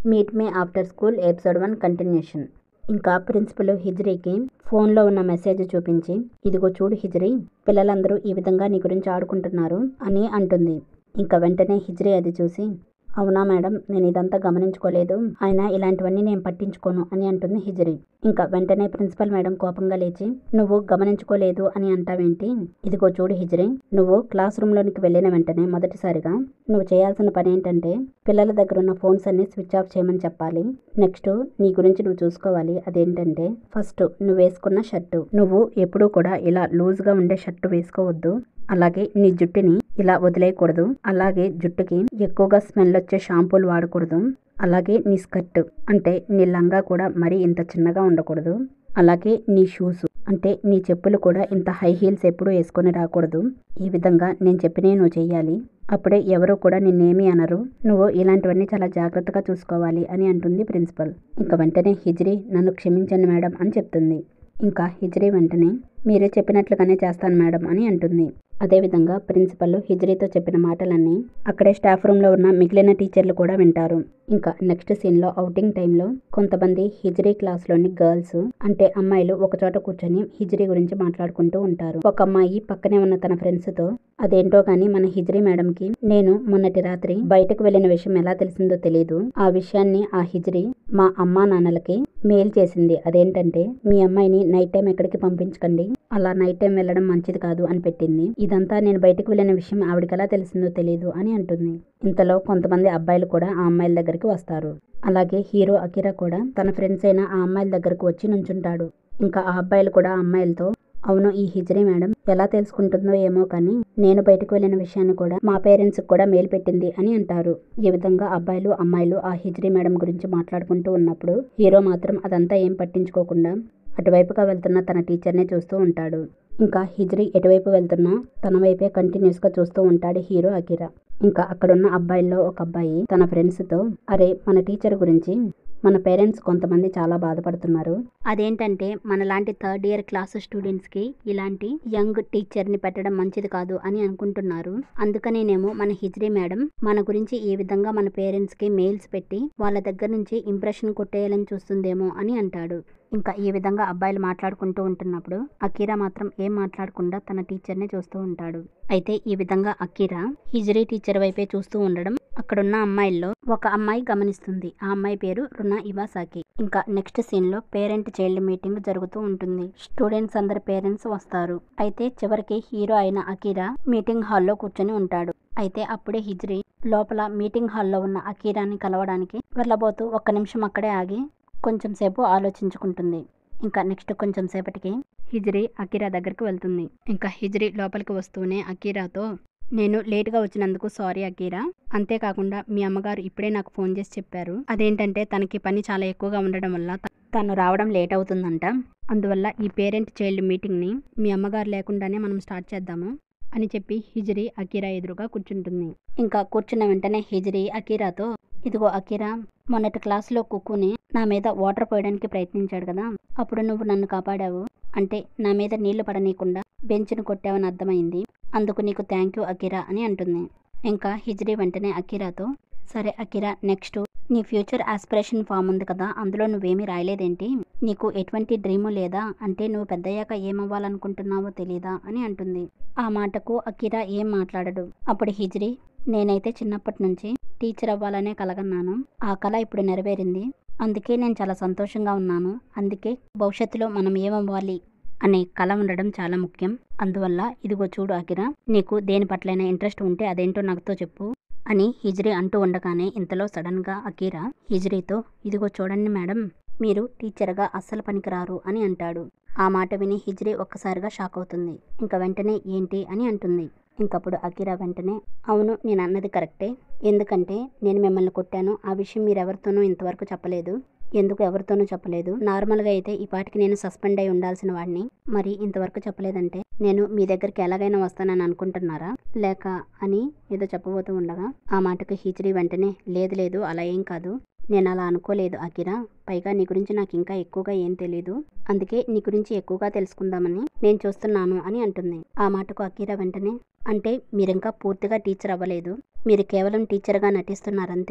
meet me after school episode one continuation ఇంకా principal హిజ్రీకి ఫోన్లో ఉన్న మెసేజ్ చూపించి ఇదిగో చూడు హిజ్రీ పిల్లలందరూ ఈ విధంగా నీ గురించి ఆడుకుంటున్నారు అని అంటుంది ఇంకా వెంటనే హిజ్రీ అది చూసి అవునా మేడం నేను ఇదంతా గమనించుకోలేదు ఆయన ఇలాంటివన్నీ నేను పట్టించుకోను అని అంటుంది హిజరి ఇంకా వెంటనే ప్రిన్సిపల్ మేడం కోపంగా లేచి నువ్వు గమనించుకోలేదు అని అంటావేంటి ఇదిగో చూడు హిజరి నువ్వు క్లాస్ రూమ్లోనికి వెళ్ళిన వెంటనే మొదటిసారిగా నువ్వు చేయాల్సిన పని ఏంటంటే పిల్లల దగ్గర ఉన్న ఫోన్స్ అన్ని స్విచ్ ఆఫ్ చేయమని చెప్పాలి నెక్స్ట్ నీ గురించి నువ్వు చూసుకోవాలి అదేంటంటే ఫస్ట్ నువ్వు వేసుకున్న షర్టు నువ్వు ఎప్పుడూ కూడా ఇలా లూజ్గా ఉండే షర్టు వేసుకోవద్దు అలాగే నీ జుట్టుని ఇలా వదిలేయకూడదు అలాగే జుట్టుకి ఎక్కువగా స్మెల్ వచ్చే షాంపూలు వాడకూడదు అలాగే నీ స్కర్ట్ అంటే నీ లంగా కూడా మరీ ఇంత చిన్నగా ఉండకూడదు అలాగే నీ షూస్ అంటే నీ చెప్పులు కూడా ఇంత హై హీల్స్ ఎప్పుడూ వేసుకొని రాకూడదు ఈ విధంగా నేను చెప్పినవి నువ్వు చెయ్యాలి అప్పుడే ఎవరు కూడా నిన్నేమీ అనరు నువ్వు ఇలాంటివన్నీ చాలా జాగ్రత్తగా చూసుకోవాలి అని అంటుంది ప్రిన్సిపల్ ఇంకా వెంటనే హిజ్రీ నన్ను క్షమించండి మేడం అని చెప్తుంది ఇంకా హిజ్రీ వెంటనే మీరే చెప్పినట్లుగానే చేస్తాను మేడం అని అంటుంది అదేవిధంగా ప్రిన్సిపల్ హిజ్రీతో చెప్పిన మాటలన్నీ అక్కడే స్టాఫ్ రూమ్లో ఉన్న మిగిలిన టీచర్లు కూడా వింటారు ఇంకా నెక్స్ట్ సీన్లో అవుటింగ్ టైంలో కొంతమంది హిజ్రీ క్లాస్లోని గర్ల్స్ అంటే అమ్మాయిలు ఒకచోట కూర్చొని హిజ్రీ గురించి మాట్లాడుకుంటూ ఉంటారు ఒక అమ్మాయి పక్కనే ఉన్న తన ఫ్రెండ్స్తో అదేంటో కానీ మన హిజ్రీ మేడంకి నేను మొన్నటి రాత్రి బయటకు వెళ్ళిన విషయం ఎలా తెలిసిందో తెలియదు ఆ విషయాన్ని ఆ హిజ్రీ మా అమ్మా నాన్నలకి మెయిల్ చేసింది అదేంటంటే మీ అమ్మాయిని నైట్ టైం ఎక్కడికి పంపించకండి అలా నైట్ టైం వెళ్ళడం మంచిది కాదు అని పెట్టింది ఇదంతా నేను బయటకు వెళ్ళిన విషయం ఆవిడకి ఎలా తెలిసిందో తెలియదు అని అంటుంది ఇంతలో కొంతమంది అబ్బాయిలు కూడా ఆ అమ్మాయిల దగ్గరికి వస్తారు అలాగే హీరో అకిరా కూడా తన ఫ్రెండ్స్ అయిన ఆ అమ్మాయిల దగ్గరకు వచ్చి నుంచుంటాడు ఇంకా ఆ అబ్బాయిలు కూడా ఆ అమ్మాయిలతో అవును ఈ హిజరీ మేడం ఎలా తెలుసుకుంటుందో ఏమో కానీ నేను బయటకు వెళ్ళిన విషయాన్ని కూడా మా పేరెంట్స్ కూడా మెయిల్ పెట్టింది అని అంటారు ఈ విధంగా అబ్బాయిలు అమ్మాయిలు ఆ హిజరీ మేడం గురించి మాట్లాడుకుంటూ ఉన్నప్పుడు హీరో మాత్రం అదంతా ఏం పట్టించుకోకుండా అటువైపుగా వెళ్తున్న తన టీచర్నే చూస్తూ ఉంటాడు ఇంకా హిజ్రీ ఎటువైపు వెళ్తున్నా తన వైపే కంటిన్యూస్గా చూస్తూ ఉంటాడు హీరో అకిరా ఇంకా అక్కడున్న అబ్బాయిల్లో ఒక అబ్బాయి తన ఫ్రెండ్స్తో అరే మన టీచర్ గురించి మన పేరెంట్స్ కొంతమంది చాలా బాధపడుతున్నారు అదేంటంటే మనలాంటి థర్డ్ ఇయర్ క్లాస్ స్టూడెంట్స్కి ఇలాంటి యంగ్ టీచర్ని పెట్టడం మంచిది కాదు అని అనుకుంటున్నారు అందుకనేనేమో మన హిజ్రీ మేడం మన గురించి ఈ విధంగా మన పేరెంట్స్కి మెయిల్స్ పెట్టి వాళ్ళ దగ్గర నుంచి ఇంప్రెషన్ కొట్టేయాలని చూస్తుందేమో అని అంటాడు ఇంకా ఈ విధంగా అబ్బాయిలు మాట్లాడుకుంటూ ఉంటున్నప్పుడు అకీరా మాత్రం ఏం మాట్లాడకుండా తన టీచర్నే చూస్తూ ఉంటాడు అయితే ఈ విధంగా అకీరా హిజరీ టీచర్ వైపే చూస్తూ ఉండడం అక్కడున్న అమ్మాయిల్లో ఒక అమ్మాయి గమనిస్తుంది ఆ అమ్మాయి పేరు రునా ఇవాసాకి ఇంకా నెక్స్ట్ సీన్ లో పేరెంట్ చైల్డ్ మీటింగ్ జరుగుతూ ఉంటుంది స్టూడెంట్స్ అందరి పేరెంట్స్ వస్తారు అయితే చివరికి హీరో అయిన అకీరా మీటింగ్ హాల్లో కూర్చొని ఉంటాడు అయితే అప్పుడే హిజ్రీ లోపల మీటింగ్ హాల్లో ఉన్న అకీరాని కలవడానికి వెళ్ళబోతూ ఒక్క నిమిషం అక్కడే ఆగి కొంచెం సేపు ఆలోచించుకుంటుంది ఇంకా నెక్స్ట్ కొంచెం సేపటికి హిజ్రీ అకీరా దగ్గరికి వెళ్తుంది ఇంకా హిజ్రీ లోపలికి వస్తూనే అకీరాతో నేను లేట్గా వచ్చినందుకు సారీ అకీరా అంతేకాకుండా మీ అమ్మగారు ఇప్పుడే నాకు ఫోన్ చేసి చెప్పారు అదేంటంటే తనకి పని చాలా ఎక్కువగా ఉండడం వల్ల త- తను రావడం లేట్ అవుతుందంట అందువల్ల ఈ పేరెంట్ చైల్డ్ మీటింగ్ని మీ అమ్మగారు లేకుండానే మనం స్టార్ట్ చేద్దాము అని చెప్పి హిజ్రీ అకీరా ఎదురుగా కూర్చుంటుంది ఇంకా కూర్చున్న వెంటనే హిజ్రీ అకీరాతో ఇదిగో అకీరా మొన్నటి క్లాస్లో కుక్కుని నా మీద వాటర్ పోయడానికి ప్రయత్నించాడు కదా అప్పుడు నువ్వు నన్ను కాపాడావు అంటే నా మీద నీళ్లు పడనీయకుండా బెంచ్ను కొట్టావని అర్థమైంది అందుకు నీకు థ్యాంక్ యూ అకిరా అని అంటుంది ఇంకా హిజ్రీ వెంటనే అకిరాతో సరే అకిరా నెక్స్ట్ నీ ఫ్యూచర్ ఆస్పిరేషన్ ఫామ్ ఉంది కదా అందులో నువ్వేమీ రాయలేదేంటి నీకు ఎటువంటి డ్రీము లేదా అంటే నువ్వు పెద్దయ్యాక ఏమవ్వాలనుకుంటున్నావో తెలీదా అని అంటుంది ఆ మాటకు అకిరా ఏం మాట్లాడడు అప్పుడు హిజ్రీ నేనైతే చిన్నప్పటి నుంచి టీచర్ అవ్వాలనే కలగన్నాను ఆ కళ ఇప్పుడు నెరవేరింది అందుకే నేను చాలా సంతోషంగా ఉన్నాను అందుకే భవిష్యత్తులో మనం ఏమవ్వాలి అనే కళ ఉండడం చాలా ముఖ్యం అందువల్ల ఇదిగో చూడు అకిరా నీకు దేని పట్లైనా ఇంట్రెస్ట్ ఉంటే అదేంటో నాకుతో చెప్పు అని హిజ్రీ అంటూ ఉండగానే ఇంతలో సడన్గా అకీరా హిజ్రీతో ఇదిగో చూడండి మేడం మీరు టీచర్గా అస్సలు పనికిరారు అని అంటాడు ఆ మాట విని హిజ్రీ ఒక్కసారిగా షాక్ అవుతుంది ఇంకా వెంటనే ఏంటి అని అంటుంది ఇంకప్పుడు అకిరా వెంటనే అవును నేను అన్నది కరెక్టే ఎందుకంటే నేను మిమ్మల్ని కొట్టాను ఆ విషయం మీరు ఎవరితోనూ ఇంతవరకు చెప్పలేదు ఎందుకు ఎవరితోనూ చెప్పలేదు నార్మల్గా అయితే ఈ పాటికి నేను సస్పెండ్ అయి ఉండాల్సిన వాడిని మరి ఇంతవరకు చెప్పలేదంటే నేను మీ దగ్గరికి ఎలాగైనా వస్తానని అనుకుంటున్నారా లేక అని ఏదో చెప్పబోతూ ఉండగా ఆ మాటకు హీచడి వెంటనే లేదు లేదు అలా ఏం కాదు నేను అలా అనుకోలేదు అకిరా పైగా నీ గురించి నాకు ఇంకా ఎక్కువగా ఏం తెలియదు అందుకే నీ గురించి ఎక్కువగా తెలుసుకుందామని నేను చూస్తున్నాను అని అంటుంది ఆ మాటకు అకీరా వెంటనే అంటే మీరింకా పూర్తిగా టీచర్ అవ్వలేదు మీరు కేవలం టీచర్గా నటిస్తున్నారంతే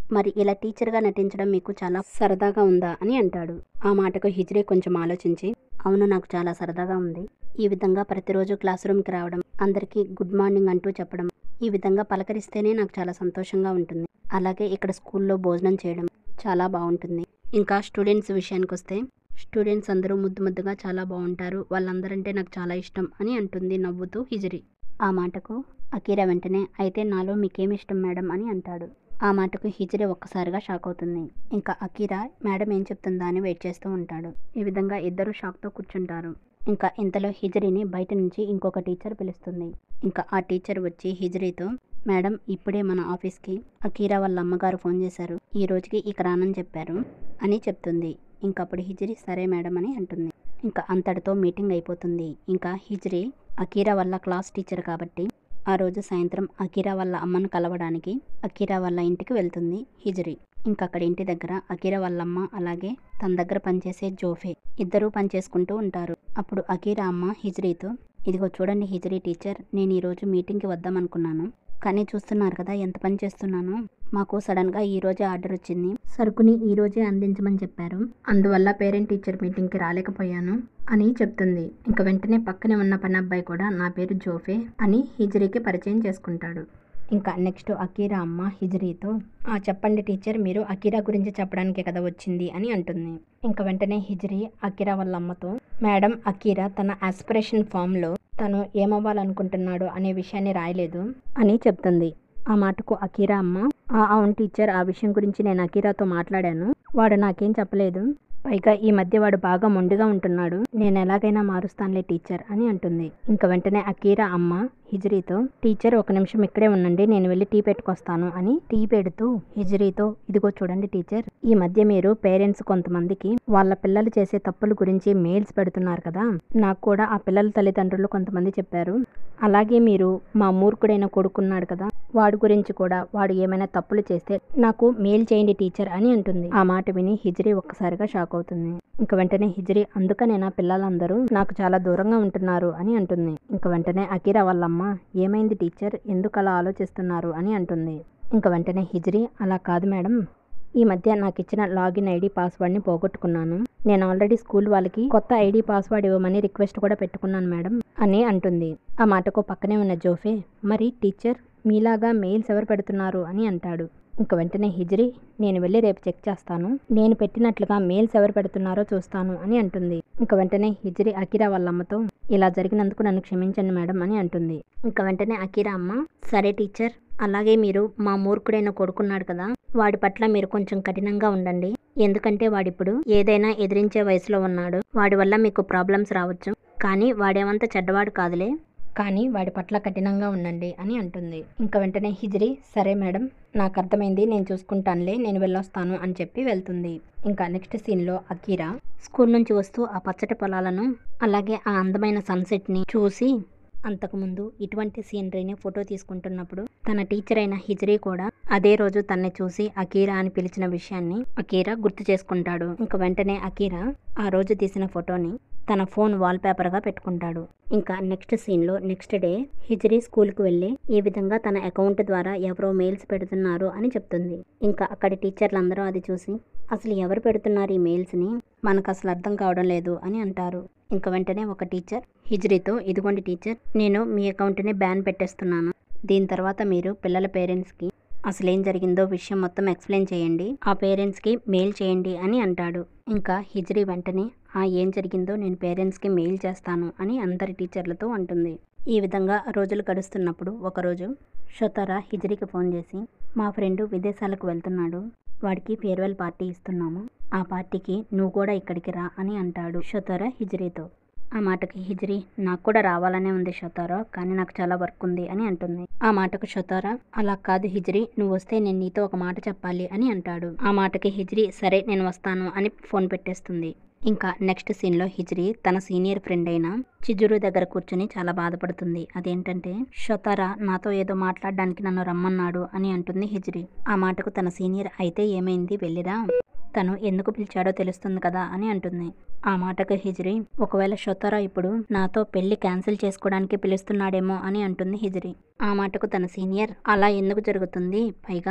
మరి ఇలా టీచర్గా నటించడం మీకు చాలా సరదాగా ఉందా అని అంటాడు ఆ మాటకు హిజ్రీ కొంచెం ఆలోచించి అవును నాకు చాలా సరదాగా ఉంది ఈ విధంగా ప్రతిరోజు క్లాస్ రూమ్కి రావడం అందరికీ గుడ్ మార్నింగ్ అంటూ చెప్పడం ఈ విధంగా పలకరిస్తేనే నాకు చాలా సంతోషంగా ఉంటుంది అలాగే ఇక్కడ స్కూల్లో భోజనం చేయడం చాలా బాగుంటుంది ఇంకా స్టూడెంట్స్ విషయానికి వస్తే స్టూడెంట్స్ అందరూ ముద్దు ముద్దుగా చాలా బాగుంటారు వాళ్ళందరంటే నాకు చాలా ఇష్టం అని అంటుంది నవ్వుతూ హిజరి ఆ మాటకు అకీరా వెంటనే అయితే నాలో మీకేమి ఇష్టం మేడం అని అంటాడు ఆ మాటకు హిజరి ఒక్కసారిగా షాక్ అవుతుంది ఇంకా అకీరా మేడం ఏం చెప్తుందా అని వెయిట్ చేస్తూ ఉంటాడు ఈ విధంగా ఇద్దరు షాక్తో కూర్చుంటారు ఇంకా ఇంతలో హిజరిని బయట నుంచి ఇంకొక టీచర్ పిలుస్తుంది ఇంకా ఆ టీచర్ వచ్చి హిజరీతో మేడం ఇప్పుడే మన ఆఫీస్కి అకీరా వాళ్ళ అమ్మగారు ఫోన్ చేశారు ఈ రోజుకి ఇక రానని చెప్పారు అని చెప్తుంది ఇంకప్పుడు హిజరీ సరే మేడం అని అంటుంది ఇంకా అంతటితో మీటింగ్ అయిపోతుంది ఇంకా హిజరీ అకీరా వాళ్ళ క్లాస్ టీచర్ కాబట్టి ఆ రోజు సాయంత్రం అకీరా వాళ్ళ అమ్మను కలవడానికి అకీరా వాళ్ళ ఇంటికి వెళ్తుంది హిజరీ ఇంకా అక్కడ ఇంటి దగ్గర అకీరా వాళ్ళ అమ్మ అలాగే తన దగ్గర పనిచేసే జోఫే ఇద్దరూ పనిచేసుకుంటూ ఉంటారు అప్పుడు అకీరా అమ్మ హిజరీతో ఇదిగో చూడండి హిజరీ టీచర్ నేను ఈరోజు మీటింగ్కి వద్దాం అనుకున్నాను కానీ చూస్తున్నారు కదా ఎంత పని చేస్తున్నానో మాకు సడన్గా ఈ రోజే ఆర్డర్ వచ్చింది సరుకుని ఈ రోజే అందించమని చెప్పారు అందువల్ల పేరెంట్ టీచర్ మీటింగ్కి రాలేకపోయాను అని చెప్తుంది ఇంకా వెంటనే పక్కనే ఉన్న పని అబ్బాయి కూడా నా పేరు జోఫే అని హిజరీకి పరిచయం చేసుకుంటాడు ఇంకా నెక్స్ట్ అకీరా అమ్మ హిజరీతో ఆ చెప్పండి టీచర్ మీరు అకీరా గురించి చెప్పడానికే కదా వచ్చింది అని అంటుంది ఇంకా వెంటనే హిజరీ అకీరా వాళ్ళ అమ్మతో మేడం అకీరా తన ఆస్పిరేషన్ ఫామ్లో తను ఏమవ్వాలనుకుంటున్నాడు అనే విషయాన్ని రాయలేదు అని చెప్తుంది ఆ మాటకు అకీరా అమ్మ ఆ అవును టీచర్ ఆ విషయం గురించి నేను అకీరాతో మాట్లాడాను వాడు నాకేం చెప్పలేదు పైగా ఈ మధ్య వాడు బాగా మొండిగా ఉంటున్నాడు నేను ఎలాగైనా మారుస్తానులే టీచర్ అని అంటుంది ఇంకా వెంటనే అకీరా అమ్మ హిజరీతో టీచర్ ఒక నిమిషం ఇక్కడే ఉండండి నేను వెళ్ళి టీ పెట్టుకొస్తాను అని టీ పెడుతూ హిజరీతో ఇదిగో చూడండి టీచర్ ఈ మధ్య మీరు పేరెంట్స్ కొంతమందికి వాళ్ళ పిల్లలు చేసే తప్పుల గురించి మెయిల్స్ పెడుతున్నారు కదా నాకు కూడా ఆ పిల్లల తల్లిదండ్రులు కొంతమంది చెప్పారు అలాగే మీరు మా మూర్ఖుడైన కొడుకున్నాడు కదా వాడి గురించి కూడా వాడు ఏమైనా తప్పులు చేస్తే నాకు మెయిల్ చేయండి టీచర్ అని అంటుంది ఆ మాట విని హిజరీ ఒక్కసారిగా షాక్ అవుతుంది ఇంకా వెంటనే హిజరీ అందుకనే నా పిల్లలందరూ నాకు చాలా దూరంగా ఉంటున్నారు అని అంటుంది ఇంకా వెంటనే అకీరా వాళ్ళమ్మ ఏమైంది టీచర్ ఎందుకు అలా ఆలోచిస్తున్నారు అని అంటుంది ఇంకా వెంటనే హిజరీ అలా కాదు మేడం ఈ మధ్య నాకు ఇచ్చిన లాగిన్ ఐడి పాస్వర్డ్ని పోగొట్టుకున్నాను నేను ఆల్రెడీ స్కూల్ వాళ్ళకి కొత్త ఐడి పాస్వర్డ్ ఇవ్వమని రిక్వెస్ట్ కూడా పెట్టుకున్నాను మేడం అని అంటుంది ఆ మాటకు పక్కనే ఉన్న జోఫే మరి టీచర్ మీలాగా మెయిల్స్ ఎవరు పెడుతున్నారు అని అంటాడు ఇంక వెంటనే హిజరీ నేను వెళ్ళి రేపు చెక్ చేస్తాను నేను పెట్టినట్లుగా మెయిల్స్ ఎవరు పెడుతున్నారో చూస్తాను అని అంటుంది ఇంక వెంటనే హిజరీ అకిరా వాళ్ళ అమ్మతో ఇలా జరిగినందుకు నన్ను క్షమించండి మేడం అని అంటుంది ఇంక వెంటనే అకిరా అమ్మ సరే టీచర్ అలాగే మీరు మా మూర్ఖుడైన కొడుకున్నాడు కదా వాడి పట్ల మీరు కొంచెం కఠినంగా ఉండండి ఎందుకంటే వాడిప్పుడు ఏదైనా ఎదిరించే వయసులో ఉన్నాడు వాడి వల్ల మీకు ప్రాబ్లమ్స్ రావచ్చు కానీ వాడేమంత చెడ్డవాడు కాదులే కానీ వాడి పట్ల కఠినంగా ఉండండి అని అంటుంది ఇంకా వెంటనే హిజరీ సరే మేడం నాకు అర్థమైంది నేను చూసుకుంటానులే నేను వెళ్ళొస్తాను అని చెప్పి వెళ్తుంది ఇంకా నెక్స్ట్ సీన్లో అకీరా స్కూల్ నుంచి వస్తూ ఆ పచ్చటి పొలాలను అలాగే ఆ అందమైన సన్సెట్ని చూసి అంతకుముందు ఇటువంటి సీనరీని ఫోటో తీసుకుంటున్నప్పుడు తన టీచర్ అయిన హిజరీ కూడా అదే రోజు తన్ని చూసి అకీరా అని పిలిచిన విషయాన్ని అకీరా గుర్తు చేసుకుంటాడు ఇంకా వెంటనే అకీరా ఆ రోజు తీసిన ఫోటోని తన ఫోన్ వాల్ పేపర్గా పెట్టుకుంటాడు ఇంకా నెక్స్ట్ సీన్లో నెక్స్ట్ డే హిజరీ స్కూల్కి వెళ్ళి ఈ విధంగా తన అకౌంట్ ద్వారా ఎవరో మెయిల్స్ పెడుతున్నారు అని చెప్తుంది ఇంకా అక్కడి టీచర్లందరూ అది చూసి అసలు ఎవరు పెడుతున్నారు ఈ మెయిల్స్ని మనకు అసలు అర్థం కావడం లేదు అని అంటారు ఇంకా వెంటనే ఒక టీచర్ హిజ్రీతో ఇదిగోండి టీచర్ నేను మీ అకౌంట్ని బ్యాన్ పెట్టేస్తున్నాను దీని తర్వాత మీరు పిల్లల పేరెంట్స్కి అసలు ఏం జరిగిందో విషయం మొత్తం ఎక్స్ప్లెయిన్ చేయండి ఆ పేరెంట్స్కి మెయిల్ చేయండి అని అంటాడు ఇంకా హిజ్రీ వెంటనే ఆ ఏం జరిగిందో నేను పేరెంట్స్కి మెయిల్ చేస్తాను అని అందరి టీచర్లతో అంటుంది ఈ విధంగా రోజులు గడుస్తున్నప్పుడు ఒకరోజు షొతరా హిజ్రీకి ఫోన్ చేసి మా ఫ్రెండ్ విదేశాలకు వెళ్తున్నాడు వాడికి ఫేర్వెల్ పార్టీ ఇస్తున్నాము ఆ పార్టీకి నువ్వు కూడా ఇక్కడికి రా అని అంటాడు షొతరా హిజ్రీతో ఆ మాటకి హిజ్రీ నాకు కూడా రావాలనే ఉంది షొతారా కానీ నాకు చాలా వర్క్ ఉంది అని అంటుంది ఆ మాటకు షొతారా అలా కాదు హిజ్రీ నువ్వు వస్తే నేను నీతో ఒక మాట చెప్పాలి అని అంటాడు ఆ మాటకి హిజ్రీ సరే నేను వస్తాను అని ఫోన్ పెట్టేస్తుంది ఇంకా నెక్స్ట్ సీన్లో హిజ్రీ తన సీనియర్ ఫ్రెండ్ అయిన చిజురు దగ్గర కూర్చుని చాలా బాధపడుతుంది అదేంటంటే షొతారా నాతో ఏదో మాట్లాడడానికి నన్ను రమ్మన్నాడు అని అంటుంది హిజ్రీ ఆ మాటకు తన సీనియర్ అయితే ఏమైంది వెళ్ళిరా తను ఎందుకు పిలిచాడో తెలుస్తుంది కదా అని అంటుంది ఆ మాటకు హిజ్రీ ఒకవేళ షొతరా ఇప్పుడు నాతో పెళ్లి క్యాన్సిల్ చేసుకోవడానికి పిలుస్తున్నాడేమో అని అంటుంది హిజ్రీ ఆ మాటకు తన సీనియర్ అలా ఎందుకు జరుగుతుంది పైగా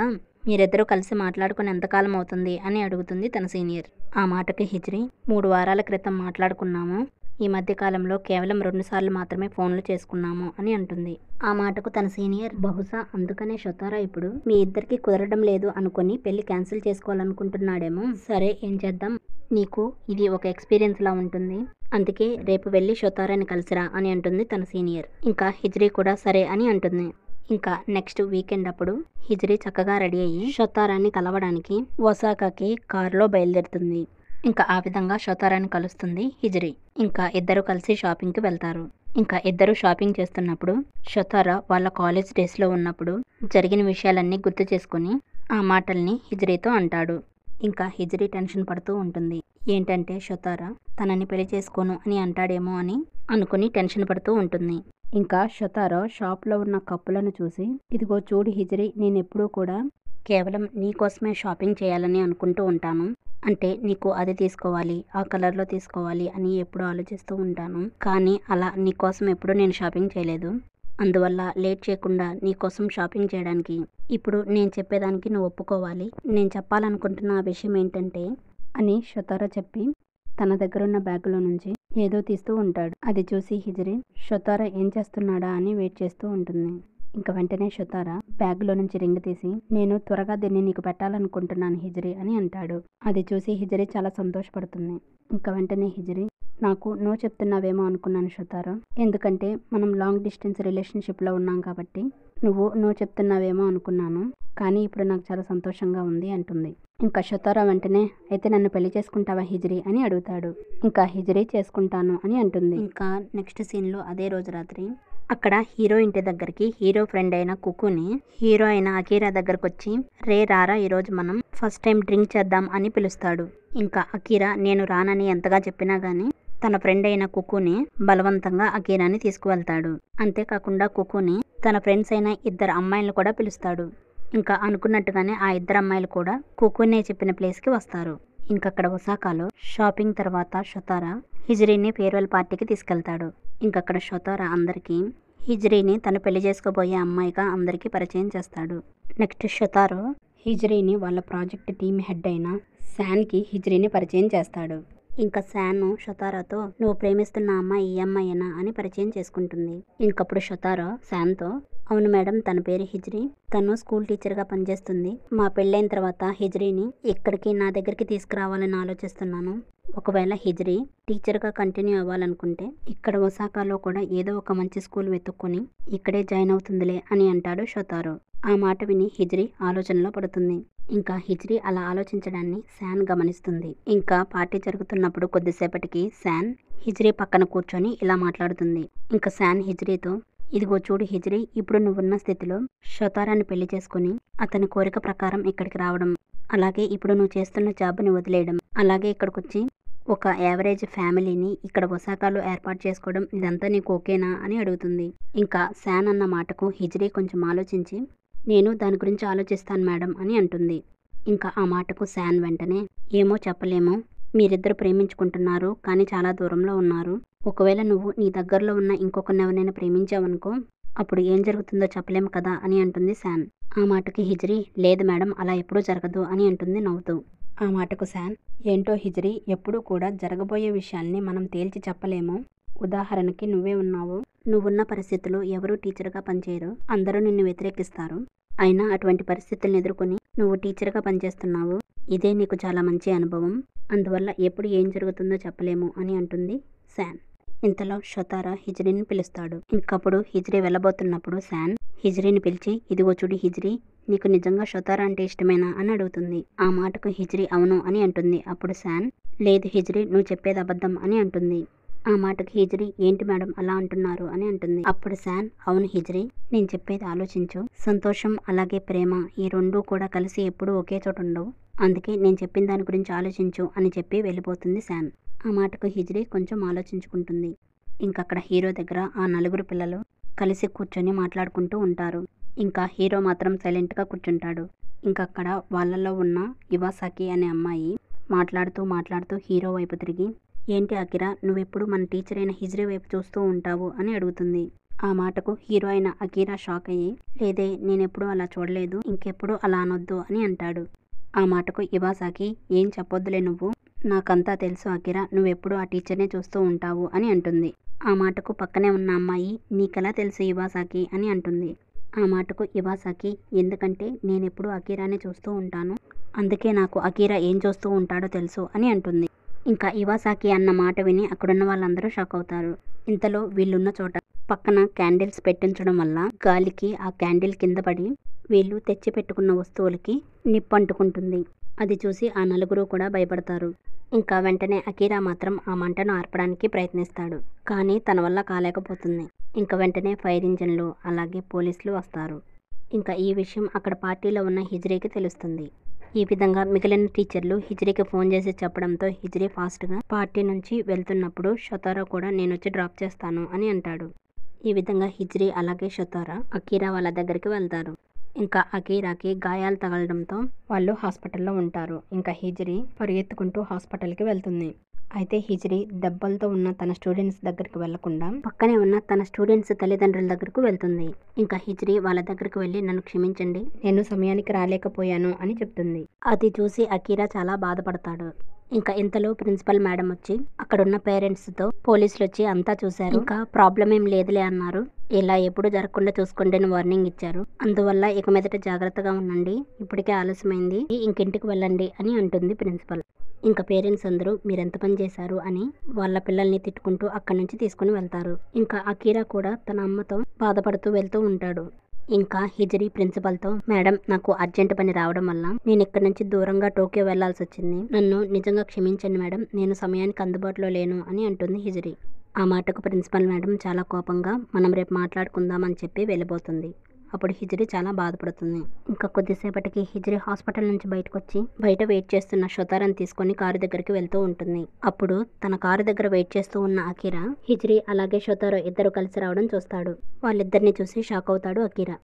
మీరిద్దరూ కలిసి మాట్లాడుకుని ఎంతకాలం అవుతుంది అని అడుగుతుంది తన సీనియర్ ఆ మాటకి హిజ్రీ మూడు వారాల క్రితం మాట్లాడుకున్నాము ఈ మధ్య కాలంలో కేవలం రెండుసార్లు మాత్రమే ఫోన్లు చేసుకున్నాము అని అంటుంది ఆ మాటకు తన సీనియర్ బహుశా అందుకనే షొతారా ఇప్పుడు మీ ఇద్దరికి కుదరడం లేదు అనుకుని పెళ్లి క్యాన్సిల్ చేసుకోవాలనుకుంటున్నాడేమో సరే ఏం చేద్దాం నీకు ఇది ఒక ఎక్స్పీరియన్స్ లా ఉంటుంది అందుకే రేపు వెళ్ళి షొతారాని కలిసిరా అని అంటుంది తన సీనియర్ ఇంకా హిజ్రీ కూడా సరే అని అంటుంది ఇంకా నెక్స్ట్ వీకెండ్ అప్పుడు హిజ్రీ చక్కగా రెడీ అయ్యి షొతారాన్ని కలవడానికి ఒసాకాకి కారులో బయలుదేరుతుంది ఇంకా ఆ విధంగా షొతారాన్ని కలుస్తుంది హిజ్రీ ఇంకా ఇద్దరు కలిసి షాపింగ్కి వెళ్తారు ఇంకా ఇద్దరు షాపింగ్ చేస్తున్నప్పుడు షొతారా వాళ్ళ కాలేజ్ డేస్లో ఉన్నప్పుడు జరిగిన విషయాలన్నీ గుర్తు చేసుకుని ఆ మాటల్ని హిజ్రీతో అంటాడు ఇంకా హిజ్రీ టెన్షన్ పడుతూ ఉంటుంది ఏంటంటే షొతారా తనని పెళ్లి చేసుకోను అని అంటాడేమో అని అనుకుని టెన్షన్ పడుతూ ఉంటుంది ఇంకా షొతారో షాప్లో ఉన్న కప్పులను చూసి ఇదిగో చూడు హిజరీ నేను ఎప్పుడూ కూడా కేవలం నీ కోసమే షాపింగ్ చేయాలని అనుకుంటూ ఉంటాను అంటే నీకు అది తీసుకోవాలి ఆ కలర్లో తీసుకోవాలి అని ఎప్పుడూ ఆలోచిస్తూ ఉంటాను కానీ అలా నీ కోసం ఎప్పుడూ నేను షాపింగ్ చేయలేదు అందువల్ల లేట్ చేయకుండా నీ కోసం షాపింగ్ చేయడానికి ఇప్పుడు నేను చెప్పేదానికి నువ్వు ఒప్పుకోవాలి నేను చెప్పాలనుకుంటున్న ఆ విషయం ఏంటంటే అని షొతారా చెప్పి తన దగ్గరున్న బ్యాగులో నుంచి ఏదో తీస్తూ ఉంటాడు అది చూసి హిజరీ షొతారా ఏం చేస్తున్నాడా అని వెయిట్ చేస్తూ ఉంటుంది ఇంకా వెంటనే షొతారా బ్యాగులో నుంచి రింగ్ తీసి నేను త్వరగా దీన్ని నీకు పెట్టాలనుకుంటున్నాను హిజరీ అని అంటాడు అది చూసి హిజరీ చాలా సంతోషపడుతుంది ఇంకా వెంటనే హిజరీ నాకు నో చెప్తున్నావేమో అనుకున్నాను షొతారా ఎందుకంటే మనం లాంగ్ డిస్టెన్స్ రిలేషన్షిప్లో ఉన్నాం కాబట్టి నువ్వు నో చెప్తున్నావేమో అనుకున్నాను కానీ ఇప్పుడు నాకు చాలా సంతోషంగా ఉంది అంటుంది ఇంకా షొతారా వెంటనే అయితే నన్ను పెళ్లి చేసుకుంటావా హిజరీ అని అడుగుతాడు ఇంకా హిజరీ చేసుకుంటాను అని అంటుంది ఇంకా నెక్స్ట్ సీన్లో అదే రోజు రాత్రి అక్కడ హీరో ఇంటి దగ్గరికి హీరో ఫ్రెండ్ అయిన కుకుని హీరో అయిన అకీరా దగ్గరకు వచ్చి రే రారా ఈరోజు మనం ఫస్ట్ టైం డ్రింక్ చేద్దాం అని పిలుస్తాడు ఇంకా అకీరా నేను రానని ఎంతగా చెప్పినా గానీ తన ఫ్రెండ్ అయిన కుకుని బలవంతంగా అకీరాని తీసుకువెళ్తాడు అంతేకాకుండా కుకుని తన ఫ్రెండ్స్ అయిన ఇద్దరు అమ్మాయిలను కూడా పిలుస్తాడు ఇంకా అనుకున్నట్టుగానే ఆ ఇద్దరు అమ్మాయిలు కూడా కుకునే చెప్పిన ప్లేస్కి వస్తారు ఇంకక్కడ ఒసాకాలో షాపింగ్ తర్వాత షొతారా హిజ్రీని ఫేర్వెల్ పార్టీకి తీసుకెళ్తాడు ఇంకక్కడ షొతారా అందరికీ హిజ్రీని తను పెళ్లి చేసుకోబోయే అమ్మాయిగా అందరికీ పరిచయం చేస్తాడు నెక్స్ట్ షొతారో హిజ్రీని వాళ్ళ ప్రాజెక్ట్ టీమ్ హెడ్ అయిన శాన్కి హిజ్రీని పరిచయం చేస్తాడు ఇంకా శాన్ షొతారాతో నువ్వు ప్రేమిస్తున్న అమ్మాయి ఈ అమ్మాయేనా అని పరిచయం చేసుకుంటుంది ఇంకప్పుడు షొతారో శాన్తో అవును మేడం తన పేరు హిజ్రీ తను స్కూల్ టీచర్గా పనిచేస్తుంది మా పెళ్ళైన తర్వాత హిజ్రీని ఇక్కడికి నా దగ్గరికి తీసుకురావాలని ఆలోచిస్తున్నాను ఒకవేళ హిజ్రీ టీచర్గా కంటిన్యూ అవ్వాలనుకుంటే ఇక్కడ ఒసాకాలో కూడా ఏదో ఒక మంచి స్కూల్ వెతుక్కొని ఇక్కడే జాయిన్ అవుతుందిలే అని అంటాడు షొతారో ఆ మాట విని హిజ్రీ ఆలోచనలో పడుతుంది ఇంకా హిజ్రీ అలా ఆలోచించడాన్ని శాన్ గమనిస్తుంది ఇంకా పార్టీ జరుగుతున్నప్పుడు కొద్దిసేపటికి శాన్ హిజ్రీ పక్కన కూర్చొని ఇలా మాట్లాడుతుంది ఇంకా శాన్ హిజ్రీతో ఇదిగో చూడు హిజ్రీ ఇప్పుడు నువ్వున్న స్థితిలో షొతారాన్ని పెళ్లి చేసుకుని అతని కోరిక ప్రకారం ఇక్కడికి రావడం అలాగే ఇప్పుడు నువ్వు చేస్తున్న జాబ్ని వదిలేయడం అలాగే ఇక్కడికి వచ్చి ఒక యావరేజ్ ఫ్యామిలీని ఇక్కడ ఒసాకాలో ఏర్పాటు చేసుకోవడం ఇదంతా నీకు ఓకేనా అని అడుగుతుంది ఇంకా శాన్ అన్న మాటకు హిజ్రీ కొంచెం ఆలోచించి నేను దాని గురించి ఆలోచిస్తాను మేడం అని అంటుంది ఇంకా ఆ మాటకు శాన్ వెంటనే ఏమో చెప్పలేము మీరిద్దరు ప్రేమించుకుంటున్నారు కానీ చాలా దూరంలో ఉన్నారు ఒకవేళ నువ్వు నీ దగ్గరలో ఉన్న ఇంకొకరిని ఎవరైనా ప్రేమించావనుకో అప్పుడు ఏం జరుగుతుందో చెప్పలేము కదా అని అంటుంది శాన్ ఆ మాటకి హిజ్రీ లేదు మేడం అలా ఎప్పుడూ జరగదు అని అంటుంది నవ్వుతూ ఆ మాటకు శాన్ ఏంటో హిజ్రీ ఎప్పుడూ కూడా జరగబోయే విషయాల్ని మనం తేల్చి చెప్పలేము ఉదాహరణకి నువ్వే ఉన్నావు నువ్వున్న పరిస్థితుల్లో ఎవరూ టీచర్గా పనిచేయరు అందరూ నిన్ను వ్యతిరేకిస్తారు అయినా అటువంటి పరిస్థితులను ఎదుర్కొని నువ్వు టీచర్గా పనిచేస్తున్నావు ఇదే నీకు చాలా మంచి అనుభవం అందువల్ల ఎప్పుడు ఏం జరుగుతుందో చెప్పలేము అని అంటుంది శాన్ ఇంతలో షొతారా హిజ్రీని పిలుస్తాడు ఇంకప్పుడు హిజ్రీ వెళ్ళబోతున్నప్పుడు శాన్ హిజ్రీని పిలిచి ఇదిగో చూడు హిజ్రీ నీకు నిజంగా షొతారా అంటే ఇష్టమేనా అని అడుగుతుంది ఆ మాటకు హిజ్రీ అవును అని అంటుంది అప్పుడు శాన్ లేదు హిజ్రీ నువ్వు చెప్పేది అబద్ధం అని అంటుంది ఆ మాటకి హిజ్రీ ఏంటి మేడం అలా అంటున్నారు అని అంటుంది అప్పుడు శాన్ అవును హిజ్రీ నేను చెప్పేది ఆలోచించు సంతోషం అలాగే ప్రేమ ఈ రెండూ కూడా కలిసి ఎప్పుడూ ఒకే చోట ఉండవు అందుకే నేను చెప్పిన దాని గురించి ఆలోచించు అని చెప్పి వెళ్ళిపోతుంది శాన్ ఆ మాటకు హిజ్రీ కొంచెం ఆలోచించుకుంటుంది ఇంకక్కడ హీరో దగ్గర ఆ నలుగురు పిల్లలు కలిసి కూర్చొని మాట్లాడుకుంటూ ఉంటారు ఇంకా హీరో మాత్రం సైలెంట్గా కూర్చుంటాడు ఇంకక్కడ వాళ్ళల్లో ఉన్న ఇవాసాకి అనే అమ్మాయి మాట్లాడుతూ మాట్లాడుతూ హీరో వైపు తిరిగి ఏంటి అకిరా నువ్వెప్పుడు మన టీచర్ అయిన హిజ్రీ వైపు చూస్తూ ఉంటావు అని అడుగుతుంది ఆ మాటకు హీరో అయిన అకీరా షాక్ అయ్యి లేదే నేనెప్పుడు అలా చూడలేదు ఇంకెప్పుడు అలా అనొద్దు అని అంటాడు ఆ మాటకు ఇవాసాకి ఏం చెప్పొద్దులే నువ్వు నాకంతా తెలుసు అకిరా నువ్వెప్పుడు ఆ టీచర్నే చూస్తూ ఉంటావు అని అంటుంది ఆ మాటకు పక్కనే ఉన్న అమ్మాయి నీకెలా తెలుసు ఇవాసాకి అని అంటుంది ఆ మాటకు ఇవాసాకి ఎందుకంటే నేనెప్పుడు అకీరానే చూస్తూ ఉంటాను అందుకే నాకు అకీరా ఏం చూస్తూ ఉంటాడో తెలుసు అని అంటుంది ఇంకా ఇవాసాకి అన్న మాట విని అక్కడున్న వాళ్ళందరూ షాక్ అవుతారు ఇంతలో వీళ్ళున్న చోట పక్కన క్యాండిల్స్ పెట్టించడం వల్ల గాలికి ఆ క్యాండిల్ కింద పడి వీళ్ళు తెచ్చి పెట్టుకున్న వస్తువులకి నిప్పు అంటుకుంటుంది అది చూసి ఆ నలుగురు కూడా భయపడతారు ఇంకా వెంటనే అకీరా మాత్రం ఆ మంటను ఆర్పడానికి ప్రయత్నిస్తాడు కానీ తన వల్ల కాలేకపోతుంది ఇంకా వెంటనే ఫైర్ ఇంజన్లు అలాగే పోలీసులు వస్తారు ఇంకా ఈ విషయం అక్కడ పార్టీలో ఉన్న హిజ్రీకి తెలుస్తుంది ఈ విధంగా మిగిలిన టీచర్లు హిజ్రీకి ఫోన్ చేసి చెప్పడంతో హిజ్రీ ఫాస్ట్గా పార్టీ నుంచి వెళ్తున్నప్పుడు షతారా కూడా నేను వచ్చి డ్రాప్ చేస్తాను అని అంటాడు ఈ విధంగా హిజ్రీ అలాగే షతారా అకీరా వాళ్ళ దగ్గరికి వెళ్తారు ఇంకా అకీరాకి గాయాలు తగలడంతో వాళ్ళు హాస్పిటల్లో ఉంటారు ఇంకా హిజ్రీ పరిగెత్తుకుంటూ హాస్పిటల్కి వెళ్తుంది అయితే హిజ్రీ దెబ్బలతో ఉన్న తన స్టూడెంట్స్ దగ్గరికి వెళ్లకుండా పక్కనే ఉన్న తన స్టూడెంట్స్ తల్లిదండ్రుల దగ్గరకు వెళ్తుంది ఇంకా హిజ్రీ వాళ్ళ దగ్గరకు వెళ్ళి నన్ను క్షమించండి నేను సమయానికి రాలేకపోయాను అని చెప్తుంది అది చూసి అకీరా చాలా బాధపడతాడు ఇంకా ఇంతలో ప్రిన్సిపల్ మేడం వచ్చి అక్కడున్న పేరెంట్స్ తో పోలీసులు వచ్చి అంతా చూశారు ఇంకా ప్రాబ్లం ఏం లేదులే అన్నారు ఇలా ఎప్పుడు జరగకుండా చూసుకోండి అని వార్నింగ్ ఇచ్చారు అందువల్ల ఇక మీదట జాగ్రత్తగా ఉండండి ఇప్పటికే ఆలస్యమైంది ఇంకింటికి వెళ్ళండి అని అంటుంది ప్రిన్సిపల్ ఇంకా పేరెంట్స్ అందరూ మీరు ఎంత పని చేశారు అని వాళ్ళ పిల్లల్ని తిట్టుకుంటూ అక్కడి నుంచి తీసుకుని వెళ్తారు ఇంకా అకీరా కూడా తన అమ్మతో బాధపడుతూ వెళ్తూ ఉంటాడు ఇంకా హిజరీ ప్రిన్సిపల్తో మేడం నాకు అర్జెంట్ పని రావడం వల్ల నేను ఇక్కడి నుంచి దూరంగా టోక్యో వెళ్లాల్సి వచ్చింది నన్ను నిజంగా క్షమించండి మేడం నేను సమయానికి అందుబాటులో లేను అని అంటుంది హిజరీ ఆ మాటకు ప్రిన్సిపల్ మేడం చాలా కోపంగా మనం రేపు మాట్లాడుకుందాం అని చెప్పి వెళ్ళిపోతుంది అప్పుడు హిజరీ చాలా బాధపడుతుంది ఇంకా కొద్దిసేపటికి హిజరీ హాస్పిటల్ నుంచి బయటకు వచ్చి బయట వెయిట్ చేస్తున్న షొతారాన్ని తీసుకొని కారు దగ్గరికి వెళ్తూ ఉంటుంది అప్పుడు తన కారు దగ్గర వెయిట్ చేస్తూ ఉన్న అకీరా హిజరీ అలాగే షొతారో ఇద్దరు కలిసి రావడం చూస్తాడు వాళ్ళిద్దరిని చూసి షాక్ అవుతాడు అకీరా